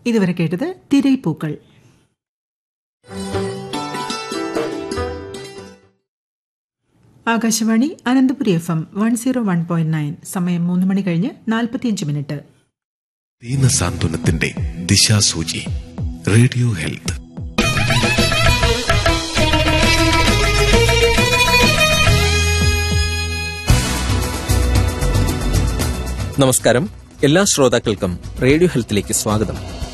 ഇതുവരെ കേട്ടത് തിരൈപ്പൂക്കൾ Akashvani Ananthapuri F M one zero one point nine സമയം മൂന്ന് മണി കഴിഞ്ഞ് നാൽപ്പത്തിയഞ്ച് മിനിറ്റ് ദീനസാന്ത്വനത്തിന്റെ ദിശാസൂചി റേഡിയോ ഹെൽത്ത് നമസ്കാരം എല്ലാ ശ്രോതാക്കൾക്കും റേഡിയോ ഹെൽത്തിലേക്ക് സ്വാഗതം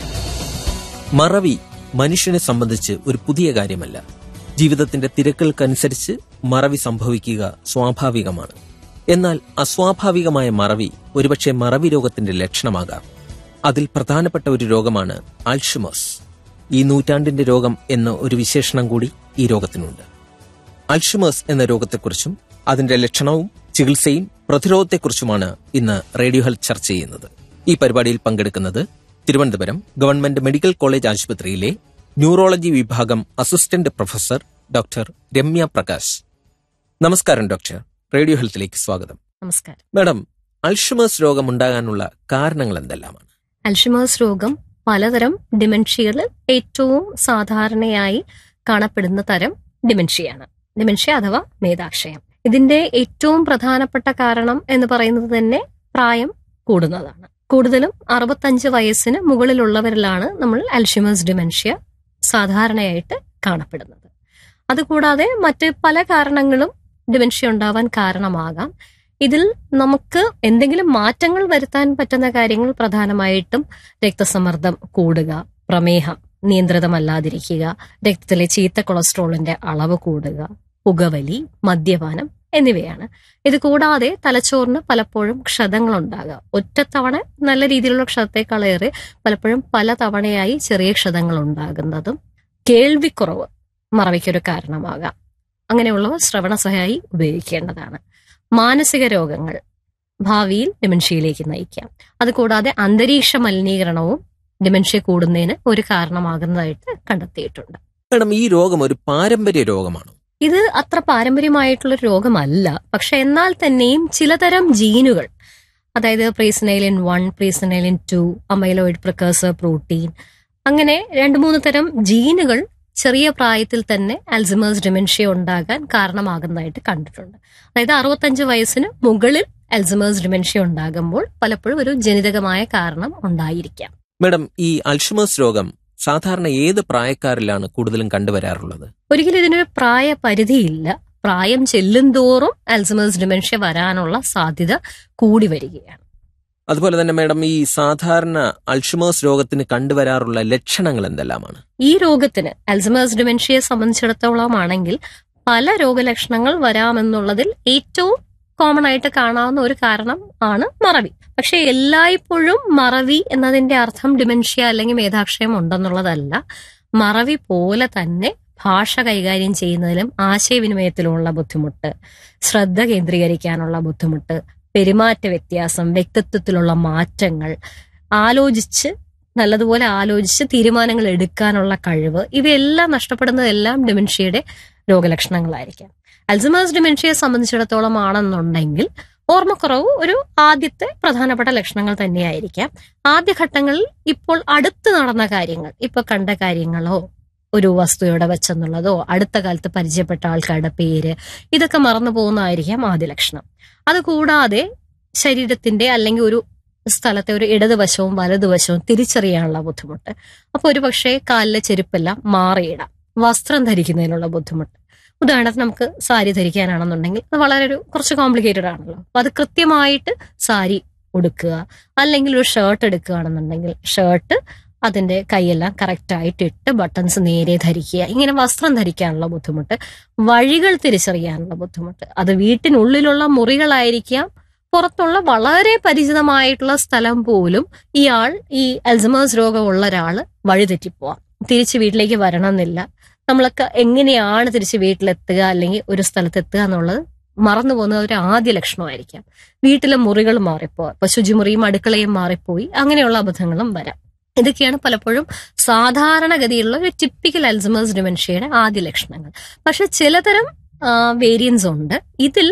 മറവി മനുഷ്യനെ സംബന്ധിച്ച് ഒരു പുതിയ കാര്യമല്ല ജീവിതത്തിന്റെ തിരക്കുകൾക്കനുസരിച്ച് മറവി സംഭവിക്കുക സ്വാഭാവികമാണ് എന്നാൽ അസ്വാഭാവികമായ മറവി ഒരുപക്ഷെ മറവി രോഗത്തിന്റെ ലക്ഷണമാകാം അതിൽ പ്രധാനപ്പെട്ട ഒരു രോഗമാണ് ആൽഷിമേഴ്സ് ഈ നൂറ്റാണ്ടിന്റെ രോഗം എന്ന ഒരു വിശേഷണം കൂടി ഈ രോഗത്തിനുണ്ട് അൽഷിമേഴ്സ് എന്ന രോഗത്തെക്കുറിച്ചും അതിന്റെ ലക്ഷണവും ചികിത്സയും പ്രതിരോധത്തെക്കുറിച്ചുമാണ് ഇന്ന് റേഡിയോ ഹെൽത്ത് ചർച്ച ചെയ്യുന്നത് ഈ പരിപാടിയിൽ പങ്കെടുക്കുന്നത് തിരുവനന്തപുരം ഗവൺമെന്റ് മെഡിക്കൽ കോളേജ് ആശുപത്രിയിലെ ന്യൂറോളജി വിഭാഗം assistant professor doctor Ramya Prakash നമസ്കാരം ഡോക്ടർ റേഡിയോ ഹെൽത്തിലേക്ക് സ്വാഗതം നമസ്കാരം മാഡം അൽഷിമേഴ്സ് രോഗം ഉണ്ടാകാനുള്ള കാരണങ്ങൾ എന്തെല്ലാമാണ് അൽഷിമേഴ്സ് രോഗം പലതരം ഡിമെൻഷ്യകളിൽ ഏറ്റവും സാധാരണയായി കാണപ്പെടുന്ന തരം ഡിമെൻഷ്യയാണ് ഡിമെൻഷ്യ അഥവാ മേധാക്ഷയം ഇതിന്റെ ഏറ്റവും പ്രധാനപ്പെട്ട കാരണം എന്ന് പറയുന്നത് തന്നെ പ്രായം കൂടുന്നതാണ് കൂടുതലും അറുപത്തഞ്ച് വയസ്സിന് മുകളിലുള്ളവരിലാണ് നമ്മൾ അൽഷിമേഴ്സ് ഡിമെൻഷ്യ സാധാരണയായിട്ട് കാണപ്പെടുന്നത് അതുകൂടാതെ മറ്റ് പല കാരണങ്ങളും ഡിമെൻഷ്യ ഉണ്ടാവാൻ കാരണമാകാം ഇതിൽ നമുക്ക് എന്തെങ്കിലും മാറ്റങ്ങൾ വരുത്താൻ പറ്റുന്ന കാര്യങ്ങൾ പ്രധാനമായിട്ടും രക്തസമ്മർദ്ദം കൂടുക പ്രമേഹം നിയന്ത്രിതമല്ലാതിരിക്കുക രക്തത്തിലെ ചീത്ത കൊളസ്ട്രോളിന്റെ അളവ് കൂടുക പുകവലി മദ്യപാനം എന്നിവയാണ് ഇത് കൂടാതെ തലച്ചോറിന് പലപ്പോഴും ക്ഷതങ്ങൾ ഉണ്ടാകുക ഒറ്റത്തവണ നല്ല രീതിയിലുള്ള ക്ഷതത്തെക്കാളേറെ പലപ്പോഴും പല തവണയായി ചെറിയ ക്ഷതങ്ങൾ ഉണ്ടാകുന്നതും കേൾവിക്കുറവ് മറവിക്കൊരു കാരണമാകാം അങ്ങനെയുള്ളവ ശ്രവണ സഹായി ഉപയോഗിക്കേണ്ടതാണ് മാനസിക രോഗങ്ങൾ ഭാവിയിൽ ഡിമെൻഷ്യയിലേക്ക് നയിക്കാം അതുകൂടാതെ അന്തരീക്ഷ മലിനീകരണവും ഡിമെൻഷ്യ കൂടുന്നതിന് ഒരു കാരണമാകുന്നതായിട്ട് കണ്ടെത്തിയിട്ടുണ്ട് മാഡം ഈ രോഗം ഒരു പാരമ്പര്യ രോഗമാണോ ഇത് അത്ര പാരമ്പര്യമായിട്ടുള്ള രോഗമല്ല പക്ഷെ എന്നാൽ തന്നെയും ചിലതരം ജീനുകൾ അതായത് presenilin one presenilin two amyloid precursor protein അങ്ങനെ രണ്ട് മൂന്ന് തരം ജീനുകൾ ചെറിയ പ്രായത്തിൽ തന്നെ അൽസിമേഴ്സ് ഡിമെൻഷ്യ ഉണ്ടാകാൻ കാരണമാകുന്നതായിട്ട് കണ്ടിട്ടുണ്ട് അതായത് അറുപത്തഞ്ച് വയസ്സിന് മുകളിൽ അൽസിമേഴ്സ് ഡിമെൻഷ്യ ഉണ്ടാകുമ്പോൾ പലപ്പോഴും ഒരു ജനിതകമായ കാരണം ഉണ്ടായിരിക്കാം മാഡം ഈ അൽഷിമേഴ്സ് രോഗം സാധാരണ ഏത് പ്രായക്കാരിലാണ് കൂടുതലും കണ്ടുവരാറുള്ളത് ഒരിക്കലും ഇതിനൊരു പ്രായ പരിധിയില്ല പ്രായം ചെല്ലുന്തോറും അൽസിമേഴ്സ് ഡിമെൻഷ്യ വരാനുള്ള സാധ്യത കൂടി വരികയാണ് അതുപോലെ തന്നെ മാഡം ഈ സാധാരണ അൾഷിമേഴ്സ് രോഗത്തിന് കണ്ടുവരാറുള്ള ലക്ഷണങ്ങൾ എന്തെല്ലാമാണ് ഈ രോഗത്തിന് അൽസിമേഴ്സ് ഡിമെൻഷ്യയെ സംബന്ധിച്ചിടത്തോളം ആണെങ്കിൽ പല രോഗലക്ഷണങ്ങൾ വരാമെന്നുള്ളതിൽ ഏറ്റവും കോമൺ ആയിട്ട് കാണാവുന്ന ഒരു കാരണം ആണ് മറവി പക്ഷെ എല്ലായ്പ്പോഴും മറവി എന്നതിന്റെ അർത്ഥം ഡിമെൻഷ്യ അല്ലെങ്കിൽ മേധാക്ഷയം ഉണ്ടെന്നുള്ളതല്ല മറവി പോലെ തന്നെ ഭാഷ കൈകാര്യം ചെയ്യുന്നതിലും ആശയവിനിമയത്തിലുമുള്ള ബുദ്ധിമുട്ട് ശ്രദ്ധ കേന്ദ്രീകരിക്കാനുള്ള ബുദ്ധിമുട്ട് പെരുമാറ്റ വ്യത്യാസം വ്യക്തിത്വത്തിലുള്ള മാറ്റങ്ങൾ ആലോചിച്ച് നല്ലതുപോലെ ആലോചിച്ച് തീരുമാനങ്ങൾ എടുക്കാനുള്ള കഴിവ് ഇവയെല്ലാം നഷ്ടപ്പെടുന്നതെല്ലാം ഡിമെൻഷ്യയുടെ രോഗലക്ഷണങ്ങളായിരിക്കാം അൽസമേഴ്സ് ഡിമെൻഷ്യയെ സംബന്ധിച്ചിടത്തോളം ആണെന്നുണ്ടെങ്കിൽ ഓർമ്മക്കുറവ് ഒരു ആദ്യത്തെ പ്രധാനപ്പെട്ട ലക്ഷണങ്ങൾ തന്നെയായിരിക്കാം ആദ്യഘട്ടങ്ങളിൽ ഇപ്പോൾ അടുത്ത് നടന്ന കാര്യങ്ങൾ ഇപ്പൊ കണ്ട കാര്യങ്ങളോ ഒരു വസ്തു എവിടെ വെച്ചെന്നുള്ളതോ അടുത്ത കാലത്ത് പരിചയപ്പെട്ട ആൾക്കാരുടെ പേര് ഇതൊക്കെ മറന്നു പോകുന്നതായിരിക്കാം ആദ്യ ലക്ഷണം അതുകൂടാതെ ശരീരത്തിന്റെ അല്ലെങ്കിൽ ഒരു സ്ഥലത്തെ ഒരു ഇടതുവശവും വലതുവശവും തിരിച്ചറിയാനുള്ള ബുദ്ധിമുട്ട് അപ്പൊ ഒരു പക്ഷേ കാലിലെ ചെരുപ്പെല്ലാം മാറിയിടാം വസ്ത്രം ധരിക്കുന്നതിനുള്ള ബുദ്ധിമുട്ട് ഉദാഹരണത്തിന് നമുക്ക് സാരി ധരിക്കാനാണെന്നുണ്ടെങ്കിൽ അത് വളരെ ഒരു കുറച്ച് കോംപ്ലിക്കേറ്റഡ് ആണല്ലോ അപ്പൊ അത് കൃത്യമായിട്ട് സാരി ഉടുക്കുക അല്ലെങ്കിൽ ഒരു ഷർട്ട് എടുക്കുകയാണെന്നുണ്ടെങ്കിൽ ഷർട്ട് അതിന്റെ കൈയെല്ലാം കറക്റ്റ് ആയിട്ട് ഇട്ട് ബട്ടൺസ് നേരെ ധരിക്കുക ഇങ്ങനെ വസ്ത്രം ധരിക്കാനുള്ള ബുദ്ധിമുട്ട് വഴികൾ തിരിച്ചറിയാനുള്ള ബുദ്ധിമുട്ട് അത് വീട്ടിനുള്ളിലുള്ള മുറികളായിരിക്കാം പുറത്തുള്ള വളരെ പരിചിതമായിട്ടുള്ള സ്ഥലം പോലും ഇയാൾ ഈ അൽസമേഴ്സ് രോഗമുള്ള ഒരാള് വഴിതെറ്റിപ്പോവാം തിരിച്ച് വീട്ടിലേക്ക് വരണമെന്നില്ല നമ്മളൊക്കെ എങ്ങനെയാണ് തിരിച്ച് വീട്ടിലെത്തുക അല്ലെങ്കിൽ ഒരു സ്ഥലത്ത് എത്തുക എന്നുള്ളത് മറന്നു പോകുന്ന ഒരു ആദ്യ ലക്ഷണമായിരിക്കാം വീട്ടിലെ മുറികൾ മാറിപ്പോവാം ഇപ്പൊ ശുചിമുറിയും അടുക്കളയും മാറിപ്പോയി അങ്ങനെയുള്ള അബദ്ധങ്ങളും വരാം ഇതൊക്കെയാണ് പലപ്പോഴും സാധാരണഗതിയിലുള്ള ഒരു ടിപ്പിക്കൽ അൽസമേഴ്സ് ഡിമെൻഷ്യയുടെ ആദ്യ ലക്ഷണങ്ങൾ പക്ഷെ ചിലതരം വേരിയൻസ് ഉണ്ട് ഇതിൽ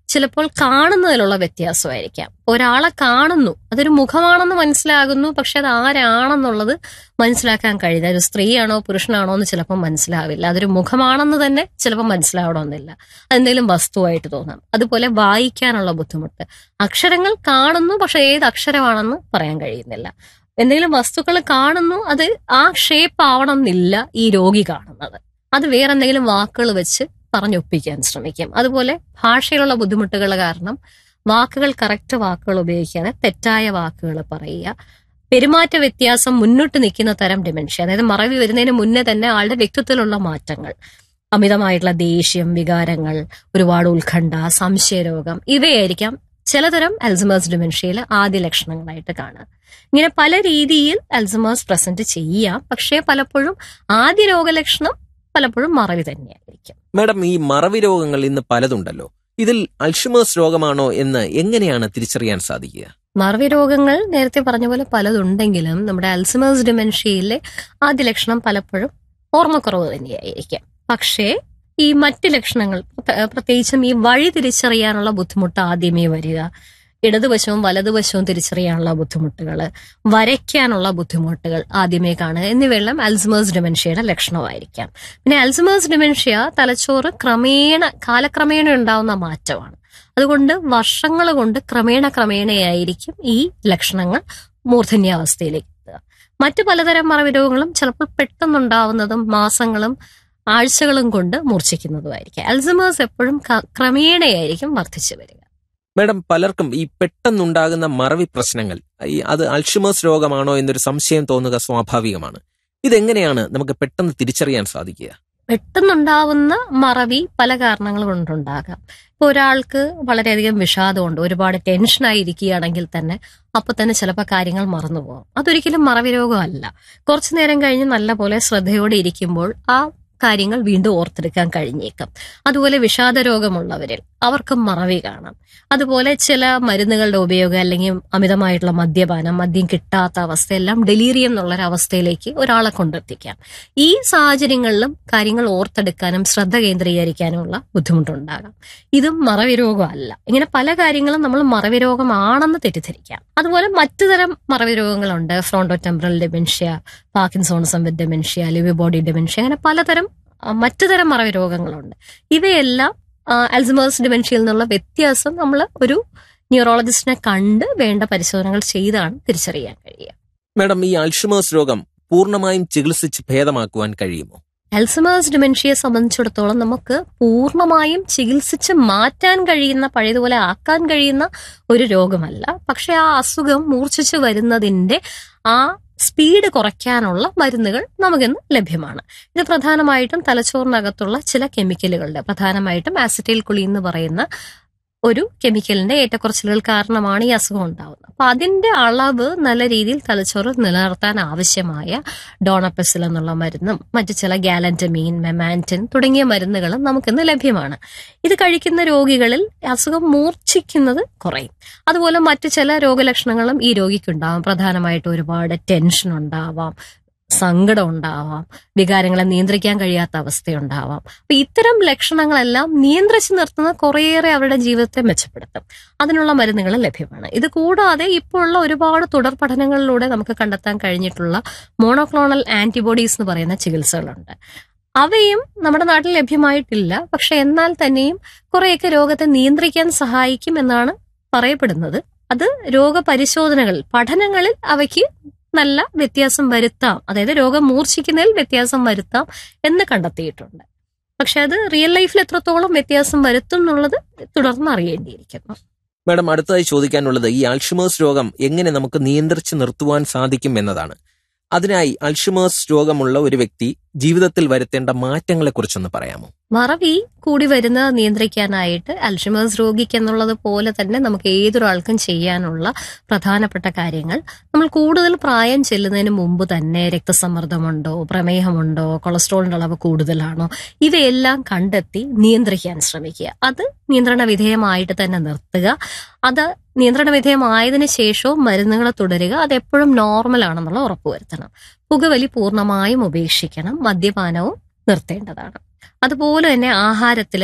ചിലപ്പോൾ കാണുന്നതിലുള്ള വ്യത്യാസമായിരിക്കാം ഒരാളെ കാണുന്നു അതൊരു മുഖമാണെന്ന് മനസ്സിലാകുന്നു പക്ഷെ അത് ആരാണെന്നുള്ളത് മനസ്സിലാക്കാൻ കഴിയില്ല ഒരു സ്ത്രീയാണോ പുരുഷനാണോ എന്ന് ചിലപ്പോൾ മനസ്സിലാവില്ല അതൊരു മുഖമാണെന്ന് തന്നെ ചിലപ്പോൾ മനസ്സിലാവണമെന്നില്ല അതെന്തെങ്കിലും വസ്തുവായിട്ട് തോന്നാം അതുപോലെ വായിക്കാനുള്ള ബുദ്ധിമുട്ട് അക്ഷരങ്ങൾ കാണുന്നു പക്ഷെ ഏത് അക്ഷരമാണെന്ന് പറയാൻ കഴിയുന്നില്ല എന്തെങ്കിലും വസ്തുക്കൾ കാണുന്നു അത് ആ ഷേപ്പ് ആവണം എന്നില്ല ഈ രോഗി കാണുന്നത് അത് വേറെ എന്തെങ്കിലും വാക്കുകൾ വെച്ച് പറഞ്ഞൊപ്പിക്കാൻ ശ്രമിക്കും അതുപോലെ ഭാഷയിലുള്ള ബുദ്ധിമുട്ടുകൾ കാരണം വാക്കുകൾ കറക്റ്റ് വാക്കുകൾ ഉപയോഗിക്കാതെ തെറ്റായ വാക്കുകൾ പറയുക പെരുമാറ്റ വ്യത്യാസം മുന്നോട്ട് നിൽക്കുന്ന തരം ഡിമെൻഷ്യ അതായത് മറവി വരുന്നതിന് മുന്നേ തന്നെ ആളുടെ വ്യക്തിത്വത്തിലുള്ള മാറ്റങ്ങൾ അമിതമായിട്ടുള്ള ദേഷ്യം വികാരങ്ങൾ ഒരുപാട് ഉത്കണ്ഠ സംശയരോഗം ഇവയായിരിക്കാം ചിലതരം അൽസമേഴ്സ് ഡിമെൻഷ്യയിൽ ആദ്യ ലക്ഷണങ്ങളായിട്ട് കാണുക ഇങ്ങനെ പല രീതിയിൽ അൽസമേഴ്സ് പ്രസന്റ് ചെയ്യാം പക്ഷേ പലപ്പോഴും ആദ്യ രോഗലക്ഷണം പലപ്പോഴും മറവി തന്നെയായിരിക്കും മാഡം ഈ മറവി രോഗങ്ങൾ ഇന്ന് പലതുണ്ടല്ലോ ഇതിൽ അൾഷിമേഴ്സ് രോഗമാണോ എന്ന് എങ്ങനെയാണ് തിരിച്ചറിയാൻ സാധിക്കുക മറവി രോഗങ്ങൾ നേരത്തെ പറഞ്ഞ പോലെ പലതുണ്ടെങ്കിലും നമ്മുടെ അൽസമേഴ്സ് ഡിമെൻഷ്യയിലെ ആദ്യ ലക്ഷണം പലപ്പോഴും ഓർമ്മക്കുറവ് തന്നെയായിരിക്കാം പക്ഷേ ഈ മറ്റ് ലക്ഷണങ്ങൾ പ്ര- പ്രത്യേകിച്ചും ഈ വഴി തിരിച്ചറിയാനുള്ള ബുദ്ധിമുട്ട് ആദ്യമേ വരിക ഇടതുവശവും വലതുവശവും തിരിച്ചറിയാനുള്ള ബുദ്ധിമുട്ടുകൾ വരയ്ക്കാനുള്ള ബുദ്ധിമുട്ടുകൾ ആദ്യമേ കാണുക എന്നിവയെല്ലാം അൽസമേഴ്സ് ഡിമെൻഷ്യയുടെ ലക്ഷണമായിരിക്കാം പിന്നെ അൽസമേഴ്സ് ഡിമെൻഷ്യ തലച്ചോറ് ക്രമേണ കാലക്രമേണ ഉണ്ടാവുന്ന മാറ്റമാണ് അതുകൊണ്ട് വർഷങ്ങൾ കൊണ്ട് ക്രമേണ ക്രമേണയായിരിക്കും ഈ ലക്ഷണങ്ങൾ മൂർധന്യാവസ്ഥയിലേക്ക് എത്തുക മറ്റു പലതരം മറവി രോഗങ്ങളും ചിലപ്പോൾ പെട്ടെന്നുണ്ടാവുന്നതും മാസങ്ങളും ആഴ്ചകളും കൊണ്ട് മൂർച്ഛിക്കുന്നതുമായിരിക്കും അൽസമേഴ്സ് എപ്പോഴും ക- ക്രമേണയായിരിക്കും വർദ്ധിച്ചു വരിക മാഡം പലർക്കും ഈ പെട്ടെന്നുണ്ടാകുന്ന മറവി പ്രശ്നങ്ങൾ ഈ അത് അൾഷിമേഴ്സ് രോഗമാണോ എന്നൊരു സംശയം തോന്നുക സ്വാഭാവികമാണ് ഇതെങ്ങനെയാണ് നമുക്ക് പെട്ടെന്ന് തിരിച്ചറിയാൻ സാധിക്കുക പെട്ടെന്നുണ്ടാവുന്ന മറവി പല കാരണങ്ങൾ കൊണ്ടുണ്ടാകാം ഇപ്പൊ ഒരാൾക്ക് വളരെയധികം വിഷാദമുണ്ട് ഒരുപാട് ടെൻഷനായി ഇരിക്കുകയാണെങ്കിൽ തന്നെ അപ്പൊ തന്നെ ചിലപ്പോൾ കാര്യങ്ങൾ മറന്നു പോകും അതൊരിക്കലും മറവി രോഗമല്ല കുറച്ചു നേരം കഴിഞ്ഞ് നല്ല പോലെ ശ്രദ്ധയോടെ ഇരിക്കുമ്പോൾ ആ കാര്യങ്ങൾ വീണ്ടും ഓർത്തെടുക്കാൻ കഴിഞ്ഞേക്കും അതുപോലെ വിഷാദ രോഗമുള്ളവരിൽ അവർക്കും മറവി കാണാം അതുപോലെ ചില മരുന്നുകളുടെ ഉപയോഗം അല്ലെങ്കിൽ അമിതമായിട്ടുള്ള മദ്യപാനം മദ്യം കിട്ടാത്ത അവസ്ഥ എല്ലാം ഡെലീറിയം എന്നുള്ളൊരവസ്ഥയിലേക്ക് ഒരാളെ കൊണ്ടെത്തിക്കാം ഈ സാഹചര്യങ്ങളിലും കാര്യങ്ങൾ ഓർത്തെടുക്കാനും ശ്രദ്ധ കേന്ദ്രീകരിക്കാനുമുള്ള ബുദ്ധിമുട്ടുണ്ടാകാം ഇതും മറവി രോഗമല്ല ഇങ്ങനെ പല കാര്യങ്ങളും നമ്മൾ മറവി രോഗമാണെന്ന് തെറ്റിദ്ധരിക്കാം അതുപോലെ മറ്റു തരം മറവി രോഗങ്ങളുണ്ട് fronto temporal dementia parkinsonism with dementia Lewy body dementia അങ്ങനെ പലതരം ആ, മറ്റു തരം മറവി രോഗങ്ങളുണ്ട് ഇവയെല്ലാം അൽസമേഴ്സ് ഡിമെൻഷ്യയിൽ നിന്നുള്ള വ്യത്യാസം നമ്മൾ ഒരു ന്യൂറോളജിസ്റ്റിനെ കണ്ട് വേണ്ട പരിശോധനകൾ ചെയ്താണ് തിരിച്ചറിയാൻ കഴിയുക മാഡം ഈ അൾഷിമേഴ്സ് രോഗം പൂർണ്ണമായും ചികിത്സിച്ച് ഭേദമാക്കുവാൻ കഴിയുമോ അൽസമേഴ്സ് ഡിമെൻഷ്യയെ സംബന്ധിച്ചിടത്തോളം നമുക്ക് പൂർണ്ണമായും ചികിത്സിച്ച് മാറ്റാൻ കഴിയുന്ന പഴയതുപോലെ ആക്കാൻ കഴിയുന്ന ഒരു രോഗമല്ല പക്ഷെ ആ അസുഖം മൂർച്ഛിച്ചു വരുന്നതിന്റെ ആ സ്പീഡ് കുറയ്ക്കാനുള്ള മരുന്നുകൾ നമുക്കിന്ന് ലഭ്യമാണ് ഇത് പ്രധാനമായിട്ടും തലച്ചോറിനകത്തുള്ള ചില കെമിക്കലുകളുടെ പ്രധാനമായിട്ടും ആസിറ്റൈൽ കുളി എന്ന് പറയുന്ന ഒരു കെമിക്കലിന്റെ ഏറ്റക്കുറച്ചിലുകൾ കാരണമാണ് ഈ അസുഖം ഉണ്ടാവുന്നത് അപ്പൊ അതിന്റെ അളവ് നല്ല രീതിയിൽ തലച്ചോറിൽ നിലനിർത്താൻ ആവശ്യമായ ഡോണപ്പെസിൽ എന്നുള്ള മരുന്നും മറ്റു ചില ഗാലന്റമീൻ മെമാൻറ്റിൻ തുടങ്ങിയ മരുന്നുകളും നമുക്കിന്ന് ലഭ്യമാണ് ഇത് കഴിക്കുന്ന രോഗികളിൽ അസുഖം മൂർച്ഛിക്കുന്നത് കുറയും അതുപോലെ മറ്റു ചില രോഗലക്ഷണങ്ങളും ഈ രോഗിക്കുണ്ടാവാം പ്രധാനമായിട്ട് ഒരുപാട് ടെൻഷൻ ഉണ്ടാവാം സങ്കടം ഉണ്ടാവാം വികാരങ്ങളെ നിയന്ത്രിക്കാൻ കഴിയാത്ത അവസ്ഥയുണ്ടാവാം അപ്പൊ ഇത്തരം ലക്ഷണങ്ങളെല്ലാം നിയന്ത്രിച്ചു നിർത്തുന്ന കുറേയേറെ അവരുടെ ജീവിതത്തെ മെച്ചപ്പെടുത്തും അതിനുള്ള മരുന്നുകൾ ലഭ്യമാണ് ഇത് കൂടാതെ ഇപ്പോൾ ഉള്ള ഒരുപാട് തുടർ പഠനങ്ങളിലൂടെ നമുക്ക് കണ്ടെത്താൻ കഴിഞ്ഞിട്ടുള്ള മോണോക്ലോണൽ ആന്റിബോഡീസ് എന്ന് പറയുന്ന ചികിത്സകളുണ്ട് അവയും നമ്മുടെ നാട്ടിൽ ലഭ്യമായിട്ടില്ല പക്ഷെ എന്നാൽ തന്നെയും കുറേയൊക്കെ രോഗത്തെ നിയന്ത്രിക്കാൻ സഹായിക്കും എന്നാണ് പറയപ്പെടുന്നത് അത് രോഗപരിശോധനകളിൽ പഠനങ്ങളിൽ അവയ്ക്ക് നല്ല വ്യത്യാസം വരുത്താം അതായത് രോഗം മൂർച്ഛിക്കുന്നതിൽ വ്യത്യാസം വരുത്താം എന്ന് കണ്ടെത്തിയിട്ടുണ്ട് പക്ഷെ അത് റിയൽ ലൈഫിൽ എത്രത്തോളം വ്യത്യാസം വരുത്തും എന്നുള്ളത് തുടർന്ന് അറിയേണ്ടിയിരിക്കുന്നു മാഡം അടുത്തതായി ചോദിക്കാനുള്ളത് ഈ അൾഷിമേഴ്സ് രോഗം എങ്ങനെ നമുക്ക് നിയന്ത്രിച്ച് നിർത്തുവാൻ സാധിക്കും എന്നതാണ് അതിനായി അൾഷിമേഴ്സ് രോഗമുള്ള ഒരു വ്യക്തി ജീവിതത്തിൽ വരുത്തേണ്ട മാറ്റങ്ങളെക്കുറിച്ചൊന്ന് പറയാമോ മറവി കൂടി വരുന്നത് നിയന്ത്രിക്കാനായിട്ട് അൽഷിമേഴ്സ് രോഗിക്ക് എന്നുള്ളത് പോലെ തന്നെ നമുക്ക് ഏതൊരാൾക്കും ചെയ്യാനുള്ള പ്രധാനപ്പെട്ട കാര്യങ്ങൾ നമ്മൾ കൂടുതൽ പ്രായം ചെല്ലുന്നതിന് മുമ്പ് തന്നെ രക്തസമ്മർദ്ദമുണ്ടോ പ്രമേഹമുണ്ടോ കൊളസ്ട്രോളിന്റെ അളവ് കൂടുതലാണോ ഇവയെല്ലാം കണ്ടെത്തി നിയന്ത്രിക്കാൻ ശ്രമിക്കുക അത് നിയന്ത്രണ വിധേയമായിട്ട് തന്നെ നിർത്തുക അത് നിയന്ത്രണ വിധേയമായതിനു ശേഷവും മരുന്നുകൾ തുടരുക അത് എപ്പോഴും നോർമൽ ആണെന്നുള്ള ഉറപ്പുവരുത്തണം പുകവലി പൂർണ്ണമായും ഉപേക്ഷിക്കണം മദ്യപാനവും നിർത്തേണ്ടതാണ് അതുപോലെ തന്നെ ആഹാരത്തിലും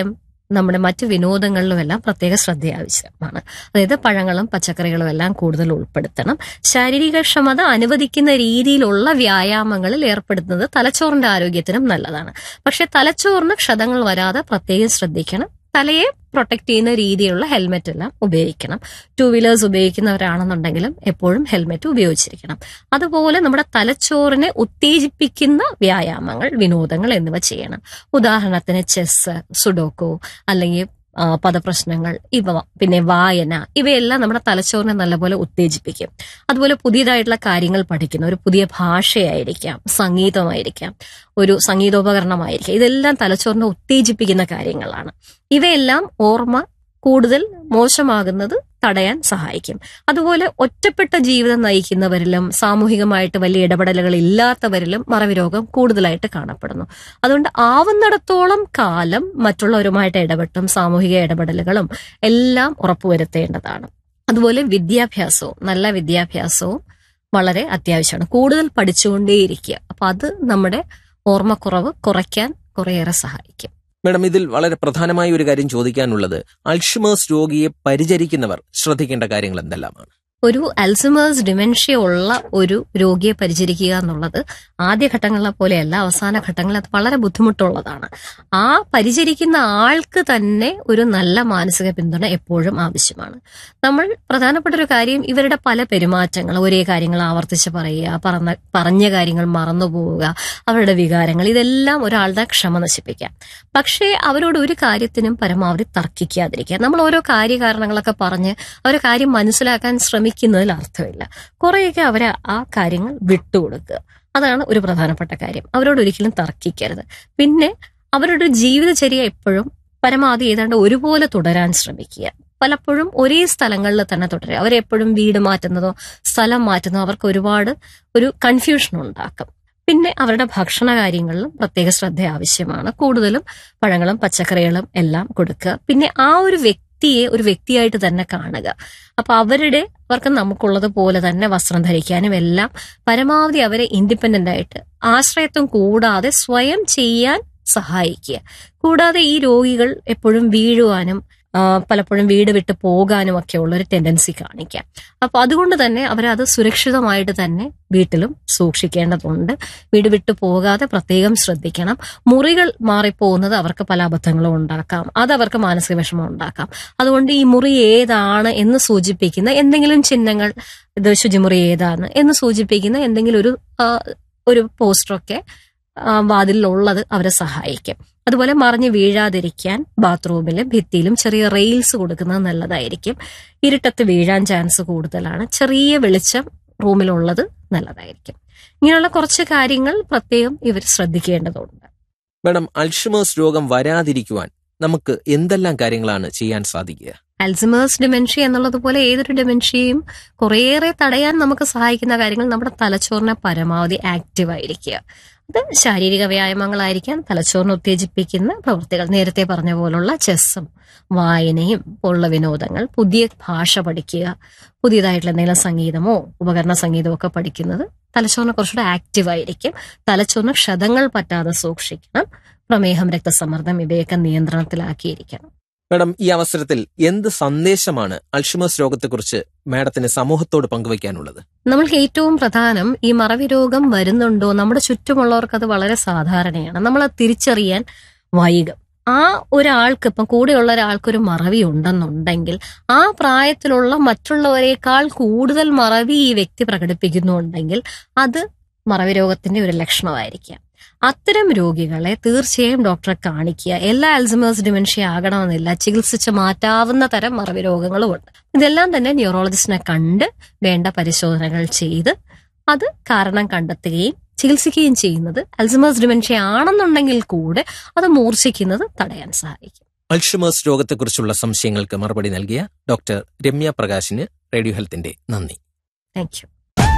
നമ്മുടെ മറ്റ് വിനോദങ്ങളിലുമെല്ലാം പ്രത്യേക ശ്രദ്ധ ആവശ്യമാണ് അതായത് പഴങ്ങളും പച്ചക്കറികളും എല്ലാം കൂടുതൽ ഉൾപ്പെടുത്തണം ശാരീരിക ക്ഷമത അനുവദിക്കുന്ന രീതിയിലുള്ള വ്യായാമങ്ങളിൽ ഏർപ്പെടുത്തുന്നത് തലച്ചോറിന്റെ ആരോഗ്യത്തിനും നല്ലതാണ് പക്ഷെ തലച്ചോറിന് ക്ഷതങ്ങൾ വരാതെ പ്രത്യേകം ശ്രദ്ധിക്കണം തലയെ പ്രൊട്ടക്ട് ചെയ്യുന്ന രീതിയിലുള്ള ഹെൽമെറ്റ് എല്ലാം ഉപയോഗിക്കണം ടൂ വീലേഴ്സ് ഉപയോഗിക്കുന്നവരാണെന്നുണ്ടെങ്കിലും എപ്പോഴും ഹെൽമെറ്റ് ഉപയോഗിച്ചിരിക്കണം അതുപോലെ നമ്മുടെ തലച്ചോറിനെ ഉത്തേജിപ്പിക്കുന്ന വ്യായാമങ്ങൾ വിനോദങ്ങൾ എന്നിവ ചെയ്യണം ഉദാഹരണത്തിന് ചെസ് സുഡോക്കോ അല്ലെങ്കിൽ ആ, പദപ്രശ്നങ്ങൾ ഇവ പിന്നെ വായന ഇവയെല്ലാം നമ്മുടെ തലച്ചോറിനെ നല്ലപോലെ ഉത്തേജിപ്പിക്കും അതുപോലെ പുതിയതായിട്ടുള്ള കാര്യങ്ങൾ പഠിക്കുന്ന ഒരു പുതിയ ഭാഷയായിരിക്കാം സംഗീതമായിരിക്കാം ഒരു സംഗീതോപകരണമായിരിക്കാം ഇതെല്ലാം തലച്ചോറിനെ ഉത്തേജിപ്പിക്കുന്ന കാര്യങ്ങളാണ് ഇവയെല്ലാം ഓർമ്മ കൂടുതൽ മോശമാകുന്നത് തടയാൻ സഹായിക്കും അതുപോലെ ഒറ്റപ്പെട്ട ജീവിതം നയിക്കുന്നവരിലും സാമൂഹികമായിട്ട് വലിയ ഇടപെടലുകൾ ഇല്ലാത്തവരിലും മറവി രോഗം കൂടുതലായിട്ട് കാണപ്പെടുന്നു അതുകൊണ്ട് ആവുന്നിടത്തോളം കാലം മറ്റുള്ളവരുമായിട്ട് ഇടപെട്ടും സാമൂഹിക ഇടപെടലുകളും എല്ലാം ഉറപ്പുവരുത്തേണ്ടതാണ് അതുപോലെ വിദ്യാഭ്യാസവും നല്ല വിദ്യാഭ്യാസവും വളരെ അത്യാവശ്യമാണ് കൂടുതൽ പഠിച്ചുകൊണ്ടേയിരിക്കുക അപ്പൊ അത് നമ്മുടെ ഓർമ്മക്കുറവ് കുറയ്ക്കാൻ കുറേയേറെ സഹായിക്കും മാഡം ഇതിൽ വളരെ പ്രധാനമായ ഒരു കാര്യം ചോദിക്കാനുള്ളത് അൾഷിമേഴ്സ് രോഗിയെ പരിചരിക്കുന്നവർ ശ്രദ്ധിക്കേണ്ട കാര്യങ്ങൾ എന്തെല്ലാമാണ് ഒരു അൽസിമേഴ്സ് ഡിമെൻഷ്യ ഉള്ള ഒരു രോഗിയെ പരിചരിക്കുക എന്നുള്ളത് ആദ്യ ഘട്ടങ്ങളിലെ പോലെയല്ല അവസാന ഘട്ടങ്ങളിൽ അത് വളരെ ബുദ്ധിമുട്ടുള്ളതാണ് ആ പരിചരിക്കുന്ന ആൾക്ക് തന്നെ ഒരു നല്ല മാനസിക പിന്തുണ എപ്പോഴും ആവശ്യമാണ് നമ്മൾ പ്രധാനപ്പെട്ട ഒരു കാര്യം ഇവരുടെ പല പെരുമാറ്റങ്ങൾ ഒരേ കാര്യങ്ങൾ ആവർത്തിച്ച് പറയുക പറഞ്ഞ പറഞ്ഞ കാര്യങ്ങൾ മറന്നു പോവുക അവരുടെ വികാരങ്ങൾ ഇതെല്ലാം ഒരാളുടെ ക്ഷമ നശിപ്പിക്കാം പക്ഷേ അവരോട് ഒരു കാര്യത്തിനും പരമാവധി തർക്കിക്കാതിരിക്കുക നമ്മൾ ഓരോ കാര്യകാരണങ്ങളൊക്കെ പറഞ്ഞ് അവരെ കാര്യം മനസ്സിലാക്കാൻ ശ്രമിക്കുന്നതിൽ അർത്ഥമില്ല കുറേയൊക്കെ അവരെ ആ കാര്യങ്ങൾ വിട്ടുകൊടുക്കുക അതാണ് ഒരു പ്രധാനപ്പെട്ട കാര്യം അവരോട് ഒരിക്കലും തർക്കിക്കരുത് പിന്നെ അവരുടെ ജീവിതചര്യ എപ്പോഴും പരമാവധി ഏതാണ്ട് ഒരുപോലെ തുടരാൻ ശ്രമിക്കുക പലപ്പോഴും ഒരേ സ്ഥലങ്ങളിൽ തന്നെ തുടരുക അവരെപ്പോഴും വീട് മാറ്റുന്നതോ സ്ഥലം മാറ്റുന്നതോ അവർക്ക് ഒരുപാട് ഒരു കൺഫ്യൂഷൻ ഉണ്ടാക്കും പിന്നെ അവരുടെ ഭക്ഷണ കാര്യങ്ങളിലും പ്രത്യേക ശ്രദ്ധ ആവശ്യമാണ് കൂടുതലും പഴങ്ങളും പച്ചക്കറികളും എല്ലാം കൊടുക്കുക പിന്നെ ആ ഒരു വ്യക്തിയെ ഒരു വ്യക്തിയായിട്ട് തന്നെ കാണുക അപ്പൊ അവരുടെ അവർക്ക് നമുക്കുള്ളത് പോലെ തന്നെ വസ്ത്രം ധരിക്കാനും എല്ലാം പരമാവധി അവരെ ഇൻഡിപെൻഡന്റ് ആയിട്ട് ആശ്രയത്വം കൂടാതെ സ്വയം ചെയ്യാൻ സഹായിക്കുക കൂടാതെ ഈ രോഗികൾ എപ്പോഴും വീഴുവാനും ആ, പലപ്പോഴും വീട് വിട്ട് പോകാനും ഒക്കെ ഉള്ള ഒരു ടെൻഡൻസി കാണിക്കാം അപ്പൊ അതുകൊണ്ട് തന്നെ അവരത് സുരക്ഷിതമായിട്ട് തന്നെ വീട്ടിലും സൂക്ഷിക്കേണ്ടതുണ്ട് വീട് വിട്ടു പോകാതെ പ്രത്യേകം ശ്രദ്ധിക്കണം മുറികൾ മാറിപ്പോകുന്നത് അവർക്ക് പല അബദ്ധങ്ങളും ഉണ്ടാക്കാം അത് അവർക്ക് മാനസിക വിഷമം ഉണ്ടാക്കാം അതുകൊണ്ട് ഈ മുറി ഏതാണ് എന്ന് സൂചിപ്പിക്കുന്ന എന്തെങ്കിലും ചിഹ്നങ്ങൾ ഇത് ശുചിമുറി ഏതാണ് എന്ന് സൂചിപ്പിക്കുന്ന എന്തെങ്കിലും ഒരു ആ, ഒരു പോസ്റ്ററൊക്കെ ആ, വാതിലിലുള്ളത് അവരെ സഹായിക്കും അതുപോലെ മറിഞ്ഞ് വീഴാതിരിക്കാൻ ബാത്റൂമിലും ഭിത്തിയിലും ചെറിയ റെയിൽസ് കൊടുക്കുന്നത് നല്ലതായിരിക്കും ഇരുട്ടത്ത് വീഴാൻ ചാൻസ് കൂടുതലാണ് ചെറിയ വെളിച്ചം റൂമിലുള്ളത് നല്ലതായിരിക്കും ഇങ്ങനെയുള്ള കുറച്ച് കാര്യങ്ങൾ പ്രത്യേകം ഇവർ ശ്രദ്ധിക്കേണ്ടതുണ്ട് മാഡം അൾഷിമേഴ്സ് രോഗം വരാതിരിക്കുവാൻ നമുക്ക് എന്തെല്ലാം കാര്യങ്ങളാണ് ചെയ്യാൻ സാധിക്കുക അൽസിമേഴ്സ് ഡിമെൻഷ്യ എന്നുള്ളത് പോലെ ഏതൊരു ഡിമെൻഷ്യയും കുറേയേറെ തടയാൻ നമുക്ക് സഹായിക്കുന്ന കാര്യങ്ങൾ നമ്മുടെ തലച്ചോറിനെ പരമാവധി ആക്റ്റീവ് ആയിരിക്കുക അത് ശാരീരിക വ്യായാമങ്ങളായിരിക്കാം തലച്ചോറിനെ ഉത്തേജിപ്പിക്കുന്ന പ്രവൃത്തികൾ നേരത്തെ പറഞ്ഞ പോലുള്ള ചെസ്സും വായനയും പോലുള്ള വിനോദങ്ങൾ പുതിയ ഭാഷ പഠിക്കുക പുതിയതായിട്ടുള്ള എന്തെങ്കിലും സംഗീതമോ ഉപകരണ സംഗീതമോ ഒക്കെ പഠിക്കുന്നത് തലച്ചോറിനെ കുറച്ചുകൂടെ ആക്റ്റീവ് ആയിരിക്കും തലച്ചോറിന് ക്ഷതങ്ങൾ പറ്റാതെ സൂക്ഷിക്കണം പ്രമേഹം രക്തസമ്മർദ്ദം ഇവയൊക്കെ നിയന്ത്രണത്തിലാക്കിയിരിക്കണം മാഡം ഈ അവസരത്തിൽ എന്ത് സന്ദേശമാണ് അൾഷിമേഴ്സ് രോഗത്തെക്കുറിച്ച് മാഡത്തിന് സമൂഹത്തോട് പങ്കുവയ്ക്കാനുള്ളത് നമ്മൾക്ക് ഏറ്റവും പ്രധാനം ഈ മറവി രോഗം വരുന്നുണ്ടോ നമ്മുടെ ചുറ്റുമുള്ളവർക്ക് അത് വളരെ സാധാരണയാണ് നമ്മൾ അത് തിരിച്ചറിയാൻ വൈകും ആ ഒരാൾക്ക് ഇപ്പം കൂടെയുള്ള ഒരാൾക്ക് ഒരു മറവി ഉണ്ടെന്നുണ്ടെങ്കിൽ ആ പ്രായത്തിലുള്ള മറ്റുള്ളവരെക്കാൾ കൂടുതൽ മറവി ഈ വ്യക്തി പ്രകടിപ്പിക്കുന്നുണ്ടെങ്കിൽ അത് മറവി രോഗത്തിന്റെ ഒരു ലക്ഷണമായിരിക്കാം അത്തരം രോഗികളെ തീർച്ചയായും ഡോക്ടറെ കാണിക്കുക എല്ലാ അൽസമേഴ്സ് ഡിമെൻഷ്യ ആകണമെന്നില്ല ചികിത്സിച്ച് മാറ്റാവുന്ന തരം മറവി രോഗങ്ങളുമുണ്ട് ഇതെല്ലാം തന്നെ ന്യൂറോളജിസ്റ്റിനെ കണ്ട് വേണ്ട പരിശോധനകൾ ചെയ്ത് അത് കാരണം കണ്ടെത്തുകയും ചികിത്സിക്കുകയും ചെയ്യുന്നത് അൽസമേഴ്സ് ഡിമെൻഷ്യ ആണെന്നുണ്ടെങ്കിൽ കൂടെ അത് മൂർച്ഛിക്കുന്നത് തടയാൻ സഹായിക്കും അൾഷിമേഴ്സ് രോഗത്തെക്കുറിച്ചുള്ള സംശയങ്ങൾക്ക് മറുപടി നൽകിയ ഡോക്ടർ രമ്യ പ്രകാശിന് റേഡിയോ ഹെൽത്തിന്റെ നന്ദി താങ്ക് യു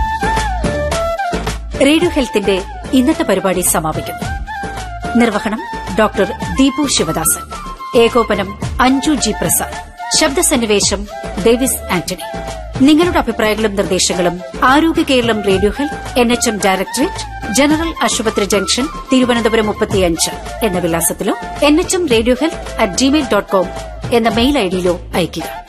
റേഡിയോ ഹെൽത്തിന്റെ ഇന്നത്തെ പരിപാടി സമാപിക്കുന്നു നിർവഹണം ഡോക്ടർ ദീപു ശിവദാസൻ ഏകോപനം അഞ്ജു ജി പ്രസാദ് ശബ്ദസന്നിവേശം ഡേവിസ് ആന്റണി നിങ്ങളുടെ അഭിപ്രായങ്ങളും നിർദ്ദേശങ്ങളും Arogya Keralam radio health N H M directorate general ആശുപത്രി ജംഗ്ഷൻ തിരുവനന്തപുരം മുപ്പത്തിയഞ്ച് എന്ന വിലാസത്തിലോ N H M radio health at Gmail dot com എന്ന മെയിൽ ഐഡിയിലോ അയയ്ക്കുക